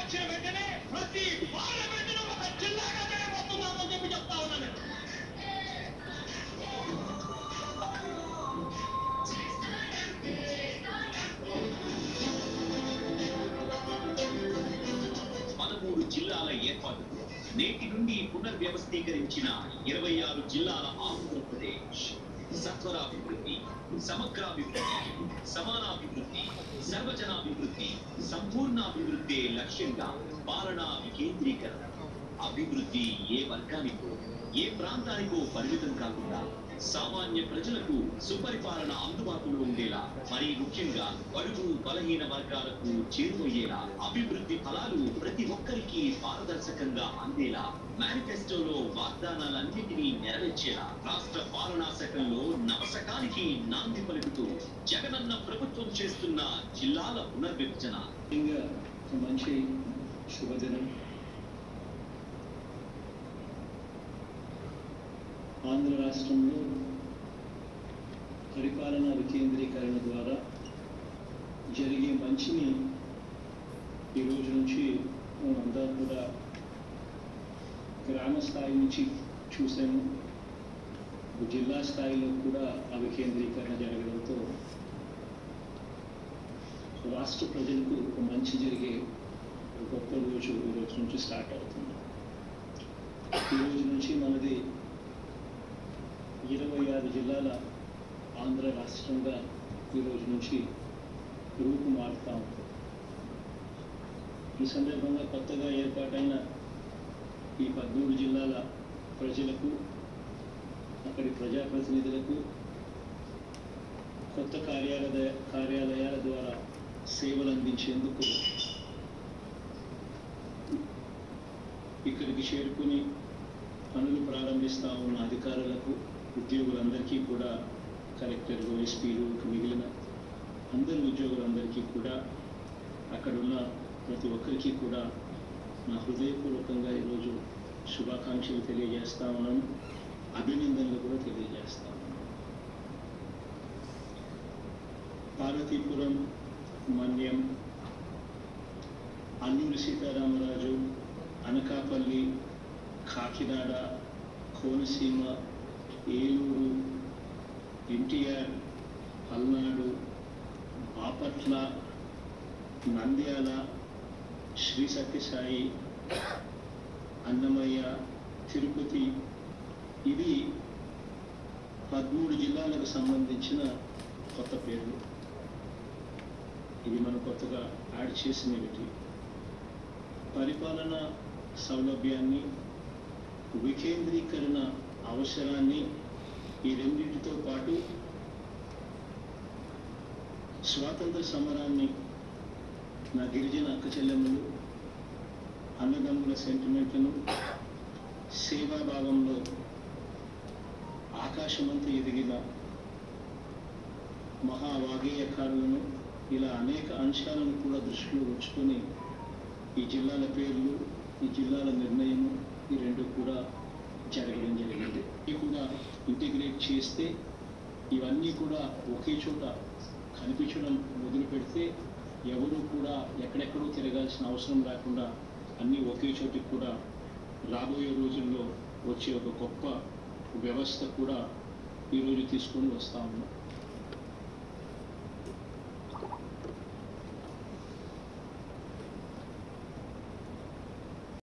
వచ్చిన వెంటనే ప్రతి పార్లమెంట్ ఒక జిల్లాగా చేయబోతున్నామని చెప్పి చెప్తా ఉన్నాను పదమూడు జిల్లాల ఏర్పాటు నేటి నుండి పునర్వ్యవస్థీకరించిన ఇరవై ఆరు జిల్లాల ఆంధ్రప్రదేశ్ సత్వరాభివృద్ధి సమగ్రాభివృద్ధి సమానాభివృద్ధి సర్వజనాభివృద్ధి సంపూర్ణాభివృద్ధి లక్ష్యంగా పాలనా వికేంద్రీకరణ అభివృద్ధి ఏ వర్గానికో ఏ ప్రాంతానికో పరిమితం కాకుండా సామాన్య ప్రజలకు సుపరిపాలన అందుబాటులో ఉండేలా మరీ ముఖ్యంగా బడుగు బలహీన వర్గాలకు చేరువయ్యేలా అభివృద్ధి ఫలాలు ప్రతి ఒక్కరికి పారదర్శకంగా అందేలా మేనిఫెస్టోలో వాగ్దానాలన్నింటినీ నెరవేర్చేలా రాష్ట్ర పాలనా శకంలో నవశకానికి నాంది పలుకుతూ జగనన్న ప్రభుత్వం చేస్తున్న జిల్లాల పునర్విభజన ముఖ్యంగా ఒక మంచి శుభదినం ఆంధ్ర రాష్ట్రంలో పరిపాలనా వికేంద్రీకరణ ద్వారా జరిగే మంచిని ఈ రోజు నుంచి మనందరూ కూడా గ్రామ స్థాయి నుంచి చూసాము జిల్లా స్థాయిలో కూడా ఆ వికేంద్రీకరణ జరగడంతో రాష్ట్ర ప్రజలకు ఒక మంచి జరిగే ఒక గొప్ప రోజు ఈ రోజు నుంచి స్టార్ట్ అవుతుంది ఈ రోజు నుంచి మనది ఇరవై ఆరు జిల్లాల ఆంధ్ర రాష్ట్రంగా ఈ రోజు నుంచి రూపు మారుతా ఉంది ఈ సందర్భంగా కొత్తగా ఏర్పాటైన ఈ పద్మూడు జిల్లాల ప్రజలకు అక్కడి ప్రజాప్రతినిధులకు కొత్త కార్యాలయ కార్యాలయాల ద్వారా సేవలు అందించేందుకు ఇక్కడికి చేరుకుని పనులు ప్రారంభిస్తా ఉన్న అధికారులకు ఉద్యోగులందరికీ కూడా కలెక్టర్లు ఎస్పీలు మిగిలిన అందరి ఉద్యోగులందరికీ కూడా అక్కడున్న ప్రతి ఒక్కరికి కూడా నా హృదయపూర్వకంగా ఈరోజు శుభాకాంక్షలు తెలియజేస్తా ఉన్నాను అభినందనలు కూడా తెలియజేస్తా ఉన్నాను పార్వతీపురం మన్యం అల్లూరి సీతారామరాజు అనకాపల్లి కాకినాడ కోనసీమ ఏలూరు ఎన్టీఆర్ పల్నాడు బాపట్ల నంద్యాల శ్రీ సత్యసాయి అన్నమయ్య తిరుపతి ఇది పదమూడు జిల్లాలకు సంబంధించిన కొత్త పేర్లు ఇది మనం కొత్తగా యాడ్ చేసినవి పరిపాలన సౌలభ్యాన్ని వికేంద్రీకరణ అవసరాన్ని ఈ రెండింటితో పాటు స్వాతంత్ర సమరాన్ని నా గిరిజన అక్క చెల్లెమ్మలు అన్నదమ్ముల సెంటిమెంట్లను సేవాభావంలో ఆకాశమంతా ఎదిగిన మహావాగేయకారులను ఇలా అనేక అంశాలను కూడా దృష్టిలో ఉంచుకొని ఈ జిల్లాల పేర్లు ఈ జిల్లాల నిర్ణయము ఈ రెండు కూడా జరగడం జరిగింది ఇవి కూడా ఇంటిగ్రేట్ చేస్తే ఇవన్నీ కూడా ఒకే చోట కనిపించడం మొదలు పెడితే ఎవరు కూడా ఎక్కడెక్కడో తిరగాల్సిన అవసరం లేకుండా అన్నీ ఒకే చోటికి కూడా రాబోయే రోజుల్లో వచ్చే ఒక గొప్ప వ్యవస్థ కూడా ఈరోజు తీసుకొని వస్తా ఉన్నాం